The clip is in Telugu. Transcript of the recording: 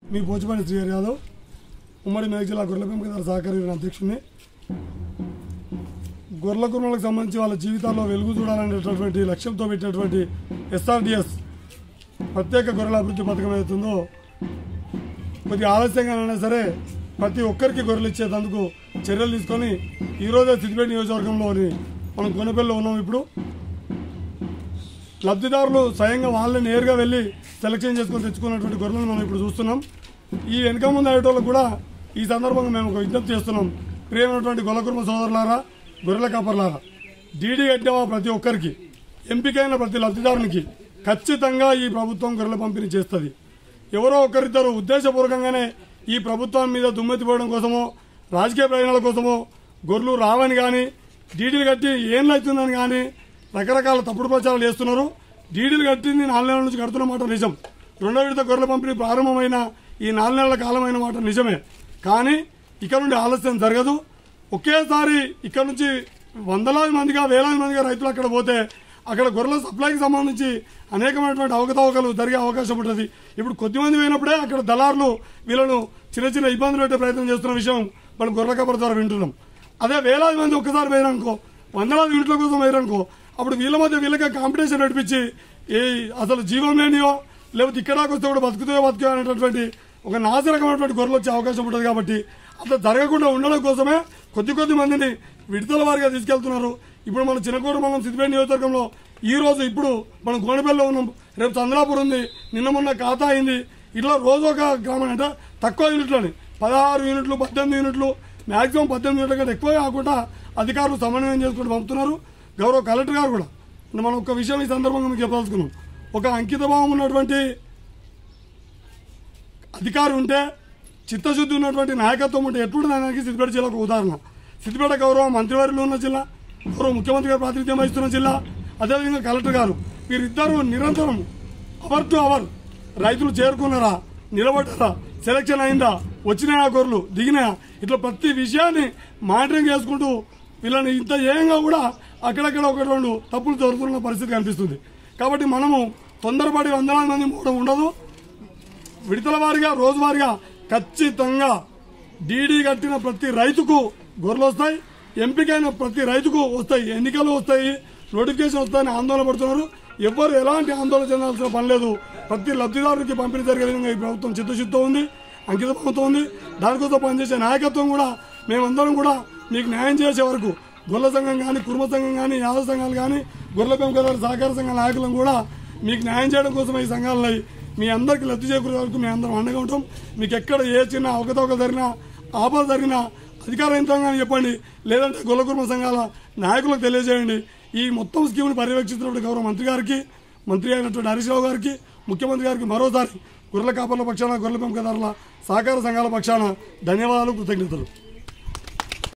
మీ పోచిపల్లి శ్రీహరి యాదవ్ ఉమ్మడి మేఘ జిల్లా గొర్రెల పెంపకదారు సహకార యూనియన్ అధ్యక్షుడిని గొర్రెల కుర్మలకు సంబంధించి వాళ్ళ జీవితాల్లో వెలుగు చూడాలనేటటువంటి లక్ష్యంతో పెట్టినటువంటి ఎస్ఆర్డిఎస్ ప్రత్యేక గొర్రెల అభివృద్ధి పథకం ఏదైతుందో కొద్దిగా ఆలస్యంగానైనా సరే ప్రతి ఒక్కరికి గొర్రెలు ఇచ్చేందుకు చర్యలు తీసుకొని ఈరోజే సిద్దిపేట నియోజకవర్గంలోని మనం కొనపల్లిలో ఉన్నాం ఇప్పుడు లబ్ధిదారులు స్వయంగా వాళ్ళని నేరుగా వెళ్ళి సెలక్షన్ చేసుకొని తెచ్చుకున్నటువంటి గొర్రెలను మనం ఇప్పుడు చూస్తున్నాం ఈ వెనక ముందు అయ్యేటోళ్ళకు కూడా ఈ సందర్భంగా మేము ఒక విజ్ఞప్తి చేస్తున్నాం ప్రియమైనటువంటి గొల్లకుర్మ సోదరులారా గొర్రెల కాపర్లారా డీడీ కట్టిన ప్రతి ఒక్కరికి ఎంపికైన ప్రతి లబ్ధిదారునికి ఖచ్చితంగా ఈ ప్రభుత్వం గొర్రెల పంపిణీ చేస్తుంది ఎవరో ఒకరిద్దరు ఉద్దేశపూర్వకంగానే ఈ ప్రభుత్వం మీద దుమ్మెత్తిపోవడం కోసమో రాజకీయ ప్రయోజనాల కోసమో గొర్రెలు రావని కానీ డీడీలు కట్టి ఏం అవుతుందని కానీ రకరకాల తప్పుడు ప్రచారాలు చేస్తున్నారు డీడీలు కట్టింది నాలుగు నెలల నుంచి కడుతున్న మాట నిజం రెండో విడత గొర్రెల పంపిణీ ప్రారంభమైన ఈ నాలుగు నెలల కాలమైన మాట నిజమే కానీ ఇక్కడ నుండి ఆలస్యం జరగదు ఒకేసారి ఇక్కడ నుంచి వందలాది మందిగా వేలాది మందిగా రైతులు అక్కడ పోతే అక్కడ గొర్రెల సప్లైకి సంబంధించి అనేకమైనటువంటి అవకతవకలు జరిగే అవకాశం ఉంటుంది ఇప్పుడు కొద్దిమంది పోయినప్పుడే అక్కడ దళారులు వీళ్ళను చిన్న చిన్న ఇబ్బందులు పెట్టే ప్రయత్నం చేస్తున్న విషయం మనం గొర్రెల కబర్ ద్వారా వింటున్నాం అదే వేలాది మంది ఒక్కసారి పోయిననుకో వందలాది యూనిట్ల కోసం పోయిననుకో అప్పుడు వీళ్ళ మధ్య వీళ్ళకి కాంపిటీషన్ నడిపించి ఏ అసలు జీవం లేనియో లేకపోతే ఇక్కడాకి వస్తే కూడా బతుకుతాయో బతుకుతాయో అనేటటువంటి ఒక నాశరకమైనటువంటి గొర్రెలు వచ్చే అవకాశం ఉంటుంది కాబట్టి అట్లా జరగకుండా ఉండడం కోసమే కొద్ది కొద్ది మందిని విడతల వారిగా తీసుకెళ్తున్నారు ఇప్పుడు మన చిన్నకోట మనం సిద్దిపేట నియోజకవర్గంలో ఈ రోజు ఇప్పుడు మనం గోనపల్లిలో ఉన్నాం రేపు చంద్రాపూర్ ఉంది నిన్న మొన్న ఖాతా అయింది ఇట్లా రోజు ఒక గ్రామం అంటే తక్కువ యూనిట్లని పదహారు యూనిట్లు పద్దెనిమిది యూనిట్లు మాక్సిమం పద్దెనిమిది యూనిట్ల కంటే ఎక్కువ కాకుండా అధికారులు సమన్వయం చేసుకుంటూ పంపుతున్నారు గౌరవ కలెక్టర్ గారు కూడా మనం ఒక విషయం ఈ సందర్భంగా మీకు చెప్పదలుచుకున్నాం ఒక అంకిత భావం ఉన్నటువంటి అధికారి ఉంటే చిత్తశుద్ధి ఉన్నటువంటి నాయకత్వం ఉంటే ఎటువంటి దానికి సిద్దిపేట జిల్లా ఒక ఉదాహరణ సిద్దిపేట గౌరవ మంత్రివర్యులు ఉన్న జిల్లా గౌరవ ముఖ్యమంత్రి గారు ప్రాతినిధ్యం వహిస్తున్న జిల్లా అదేవిధంగా కలెక్టర్ గారు వీరిద్దరూ నిరంతరం అవర్ టు అవర్ రైతులు చేరుకున్నారా నిలబడ్డారా సెలక్షన్ అయిందా వచ్చినాయా గొర్రెలు దిగినాయా ఇట్లా ప్రతి విషయాన్ని మానిటరింగ్ చేసుకుంటూ వీళ్ళని ఇంత ఏయంగా కూడా అక్కడక్కడ ఒక రెండు తప్పులు జరుగుతున్న పరిస్థితి కనిపిస్తుంది కాబట్టి మనము తొందరపడి వందలాది మంది పోవడం ఉండదు విడతల వారిగా రోజువారీగా ఖచ్చితంగా డీడీ కట్టిన ప్రతి రైతుకు గొర్రెలు వస్తాయి ఎంపికైన ప్రతి రైతుకు వస్తాయి ఎన్నికలు వస్తాయి నోటిఫికేషన్ వస్తాయని ఆందోళన పడుతున్నారు ఎవ్వరు ఎలాంటి ఆందోళన చెందాల్సిన పని లేదు ప్రతి లబ్ధిదారునికి పంపిణీ జరిగే విధంగా ఈ ప్రభుత్వం చిత్తశుద్ధితో ఉంది అంకిత భావంతో ఉంది దానికోసం పనిచేసే నాయకత్వం కూడా మేమందరం కూడా మీకు న్యాయం చేసే వరకు గొర్రెల సంఘం కానీ కుర్మ సంఘం కానీ యాదవ సంఘాలు కానీ గొర్రెల పెంపకదారుల సహకార సంఘాల నాయకులను కూడా మీకు న్యాయం చేయడం కోసం ఈ సంఘాలని మీ అందరికీ లబ్ధి చేకూరే వరకు మేము అందరం అండగా ఉంటాం మీకు ఎక్కడ ఏ చిన్న అవకతవక జరిగినా ఆపద జరిగినా అధికార యంత్రాంగాన్ని చెప్పండి లేదంటే గొల్లకుర్మ సంఘాల నాయకులకు తెలియజేయండి ఈ మొత్తం స్కీమ్ని పర్యవేక్షిస్తున్నటువంటి గౌరవ మంత్రి గారికి మంత్రి అయినటువంటి హరీష్ రావు గారికి ముఖ్యమంత్రి గారికి మరోసారి గొర్రెల కాపర్ల పక్షాన గొర్రెల పెంపకదారుల సహకార సంఘాల పక్షాన ధన్యవాదాలు కృతజ్ఞతలు